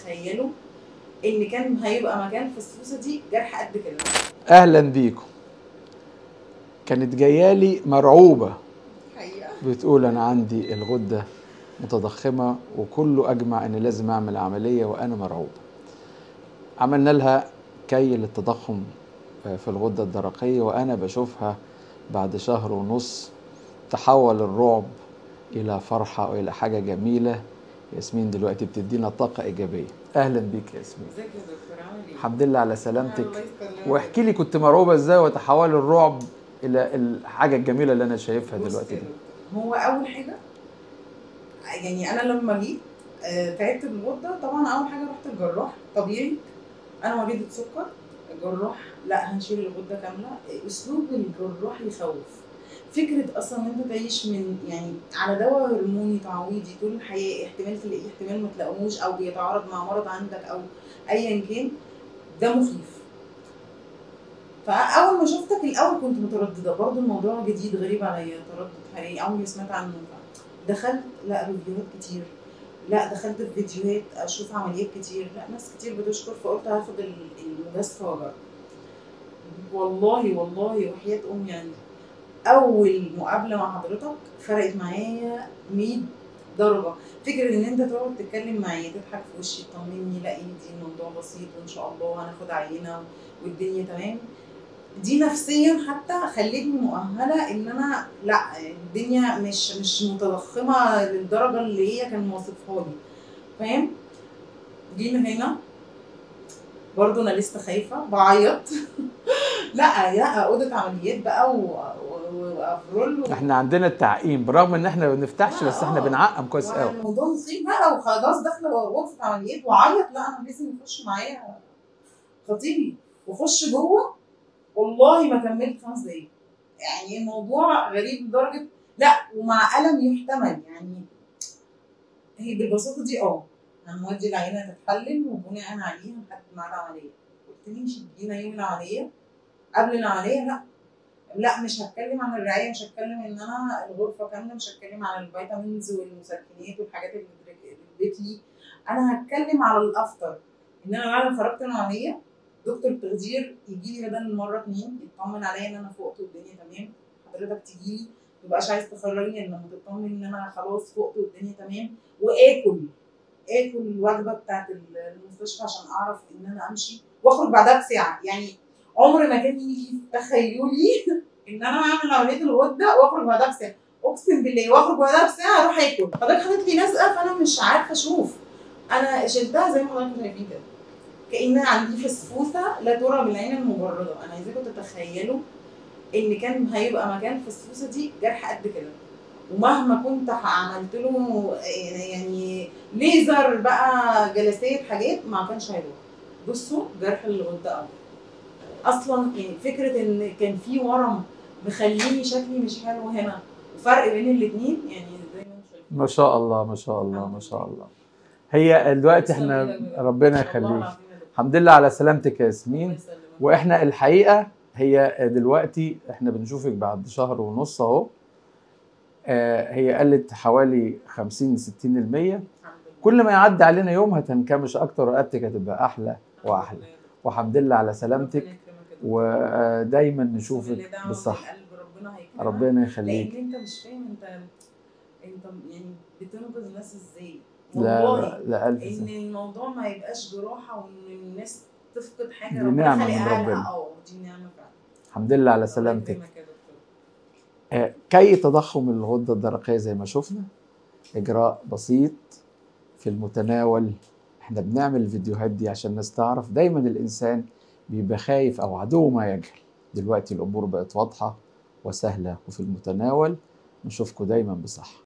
تتخيلوا ان كان هيبقى مكان الفسفوسه دي جرح قد كده اهلا بيكم كانت جايالي مرعوبه حقيقه بتقول انا عندي الغده متضخمه وكله اجمع ان لازم اعمل عمليه وانا مرعوبه عملنا لها كي للتضخم في الغده الدرقيه وانا بشوفها بعد شهر ونص تحول الرعب الى فرحه والى حاجه جميله ياسمين دلوقتي بتدينا طاقه ايجابيه اهلا بيك يا ياسمين ازيك يا دكتور عامل ايه؟ الحمد لله على سلامتك الله يسلمك. واحكي لي كنت مرعوبه ازاي وتحول الرعب الى الحاجه الجميله اللي انا شايفها بص دلوقتي يا دي دكتور، هو اول حاجه يعني انا لما جيت آه، تعبت بالغده طبعا اول حاجه رحت الجراح طبيعي انا مريضه سكر الجراح لا هنشيل الغده كامله اسلوب الجراح يخوف فكره اصلا ان انت تعيش من يعني على دواء هرموني تعويضي طول الحياه احتمال تلاقيه احتمال ما تلاقوهوش او بيتعارض مع مرض عندك او ايا كان ده مخيف فاول ما شفتك الاول كنت متردده برضو الموضوع جديد غريب عليا تردد حقيقي اول ما سمعت عنه دخلت لا ريفيوهات كتير لا دخلت في فيديوهات اشوف عمليات كتير لا ناس كتير بتشكر فقلت هاخد ال- المجازفه واجرب والله والله وحياه امي يعني اول مقابله مع حضرتك فرقت معايا 100 درجه فكره ان انت تقعد تتكلم معايا تضحك في وشي تطمني لا دي الموضوع بسيط وان شاء الله هناخد عينه والدنيا تمام دي نفسيا حتى خلتني مؤهله ان انا لا الدنيا مش مش متضخمه للدرجه اللي هي كان واصفها لي فاهم جينا هنا برضه انا لسه خايفه بعيط لا لا اوضه عمليات بقى و- و- وافرول و- احنا عندنا التعقيم برغم ان احنا ما بنفتحش بس احنا آه. بنعقم كويس قوي الموضوع مصيب بقى وخلاص داخله غرفه عمليات وعيط لا انا لازم يخش معايا خطيبي واخش جوه والله ما كملت خمس دقايق يعني الموضوع غريب لدرجه لا ومع الم يحتمل يعني هي بالبساطه دي اه هنودي العينه تتحلل وبناء عليها لحد ميعاد العمليه قلت لي مش جينا يوم العمليه قبل العمليه لا لا مش هتكلم عن الرعايه مش هتكلم ان انا الغرفه كامله مش هتكلم عن الفيتامينز والمسكنات والحاجات اللي بترك- اللي اديت لي انا هتكلم على الافتر ان انا بعد ما خرجت من العمليه دكتور التخدير يجي لي بدل المره اتنين يطمن عليا ان انا فقت والدنيا تمام حضرتك تجي لي متبقاش عايز تخرجني الا لما تطمن ان انا خلاص فقت والدنيا تمام واكل اكل الوجبه بتاعت المستشفى عشان اعرف ان انا امشي واخرج بعدها بساعه يعني عمر ما كان يجي في تخيلي ان انا اعمل عمليه الغده واخرج بعدها بساعه اقسم بالله واخرج بعدها بساعه اروح اكل حضرتك خدت لي لزقه فانا مش عارفه اشوف انا شلتها زي ما حضرتك شايفين كده كان عندي فسفوسه لا ترى بالعين المجرده انا عايزاكم تتخيلوا ان كان هيبقى مكان الفسفوسه دي جرح قد كده ومهما كنت عملت له يعني ليزر بقى جلسات حاجات ما كانش هيروح بصوا جرح الغده اهو اصلا يعني فكره ان كان في ورم مخليني شكلي مش حلو هنا وفرق بين الاثنين يعني زي ما انتم شايفين ما شاء الله ما شاء الله ما شاء الله هي دلوقتي احنا ربنا يخليك الحمد لله على سلامتك يا ياسمين واحنا الحقيقه هي دلوقتي احنا بنشوفك بعد شهر ونص اهو آه، هي قلت حوالي 50 60% كل ما يعدي علينا يوم هتنكمش اكتر ورقبتك هتبقى احلى واحلى والحمد لله على سلامتك ودايما نشوفك بالصحه ربنا يخليك لان انت مش فاهم انت انت يعني بتنقذ الناس ازاي لا والله لا, لا الف ان سنة. الموضوع ما يبقاش جراحه وان الناس تفقد حاجه دي ربنا نعمة من خلقها لها. ربنا. اه دي نعمه فعلا الحمد لله على الله سلامتك يكرمك يا دكتور. آه، كي تضخم الغده الدرقيه زي ما شفنا اجراء بسيط في المتناول احنا بنعمل الفيديوهات دي عشان الناس تعرف دايما الانسان بيبقى خايف او عدو ما يجهل دلوقتي الامور بقت واضحه وسهله وفي المتناول نشوفكم دايما بصحه